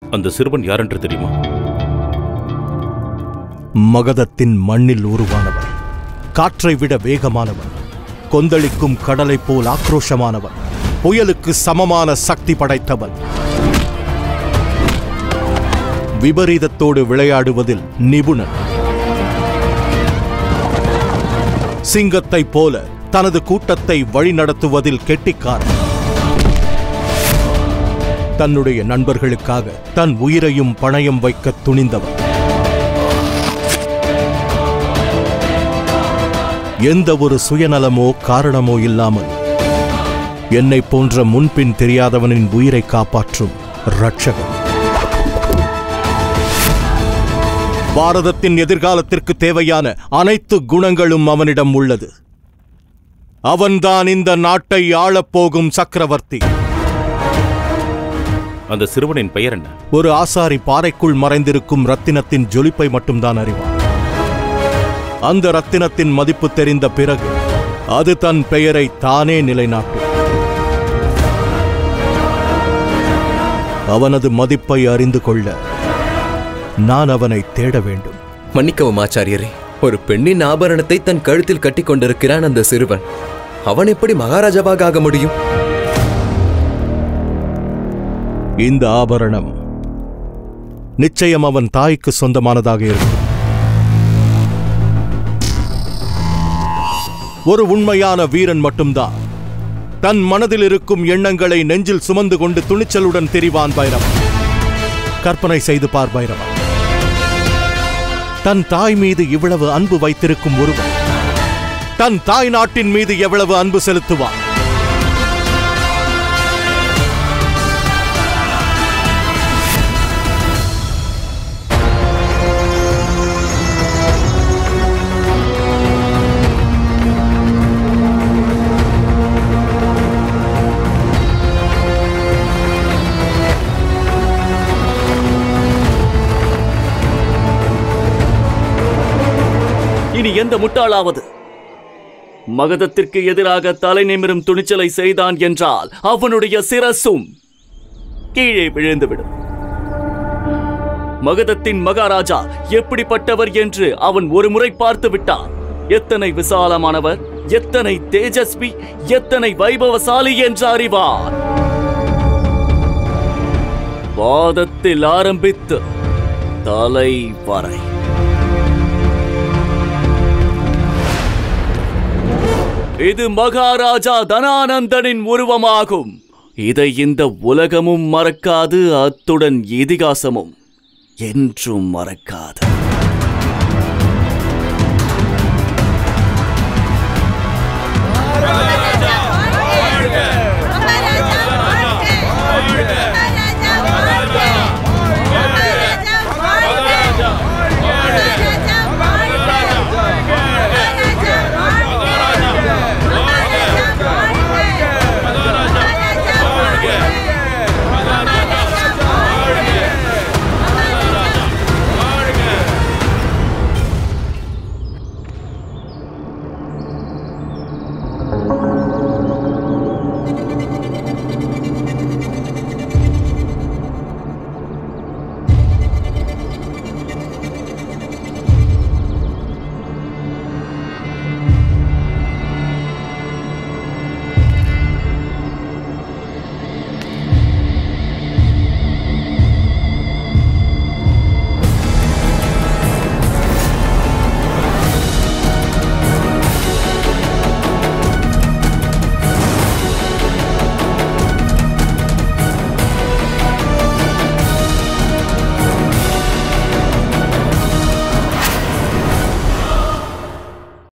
அந்த சிறுவன் யாரென்று தெரியுமா மகதத்தின் மண்ணில் உருவானவன் காற்றை விட வேகமானவன் கொந்தளிக்கும் கடலைப் போல் ஆக்ரோஷமானவன் புயலுக்கு சமமான சக்தி படைத்தவன் விபரீதத்தோடு விளையாடுவதில் நிபுணன் சிங்கத்தைப் போல தனது கூட்டத்தை வழிநடத்துவதில் கெட்டிக்காரன் தன்னுடைய நண்பர்களுக்காக தன் உயிரையும் பணயம் வைக்க துணிந்தவன் எந்த ஒரு சுயநலமோ காரணமோ இல்லாமல் என்னை போன்ற முன்பின் தெரியாதவனின் உயிரை காப்பாற்றும் ரட்சகன் பாரதத்தின் எதிர்காலத்திற்கு தேவையான அனைத்து குணங்களும் அவனிடம் உள்ளது அவன்தான் இந்த நாட்டை ஆளப்போகும் சக்கரவர்த்தி அந்த சிறுவனின் பெயர் என்ன ஒரு ஆசாரி பாறைக்குள் மறைந்திருக்கும் ரத்தினத்தின் ஜொலிப்பை மட்டும்தான் அறிவான் அந்த ரத்தினத்தின் மதிப்பு தெரிந்த பிறகு அது தன் பெயரை தானே நிலைநாட்டும் அவனது மதிப்பை அறிந்து கொள்ள நான் அவனை தேட வேண்டும் மன்னிக்கவும் ஆச்சாரியரே ஒரு பெண்ணின் ஆபரணத்தை தன் கழுத்தில் கட்டிக் கொண்டிருக்கிறான் அந்த சிறுவன் அவன் எப்படி மகாராஜாவாக ஆக முடியும் இந்த ஆபரணம் நிச்சயம் அவன் தாய்க்கு சொந்தமானதாக இருக்கும் ஒரு உண்மையான வீரன் மட்டும்தான் தன் மனதில் இருக்கும் எண்ணங்களை நெஞ்சில் சுமந்து கொண்டு துணிச்சலுடன் திரிவான் பைரவன் கற்பனை செய்து பார் பைரவன் தன் தாய் மீது இவ்வளவு அன்பு வைத்திருக்கும் ஒருவன் தன் தாய் நாட்டின் மீது எவ்வளவு அன்பு செலுத்துவான் இனி எந்த முட்டாளாவது மகதத்திற்கு எதிராக தலை நிமிரும் துணிச்சலை செய்தான் என்றால் அவனுடைய சிரசும் கீழே விழுந்துவிடும் மகதத்தின் மகாராஜா எப்படிப்பட்டவர் என்று அவன் ஒரு முறை பார்த்து விட்டான் எத்தனை விசாலமானவர் எத்தனை தேஜஸ்வி எத்தனை வைபவசாலி என்று அறிவார் வாதத்தில் ஆரம்பித்து தலை வரை இது மகாராஜா தனானந்தனின் உருவமாகும் இதை இந்த உலகமும் மறக்காது அத்துடன் இதிகாசமும் என்றும் மறக்காது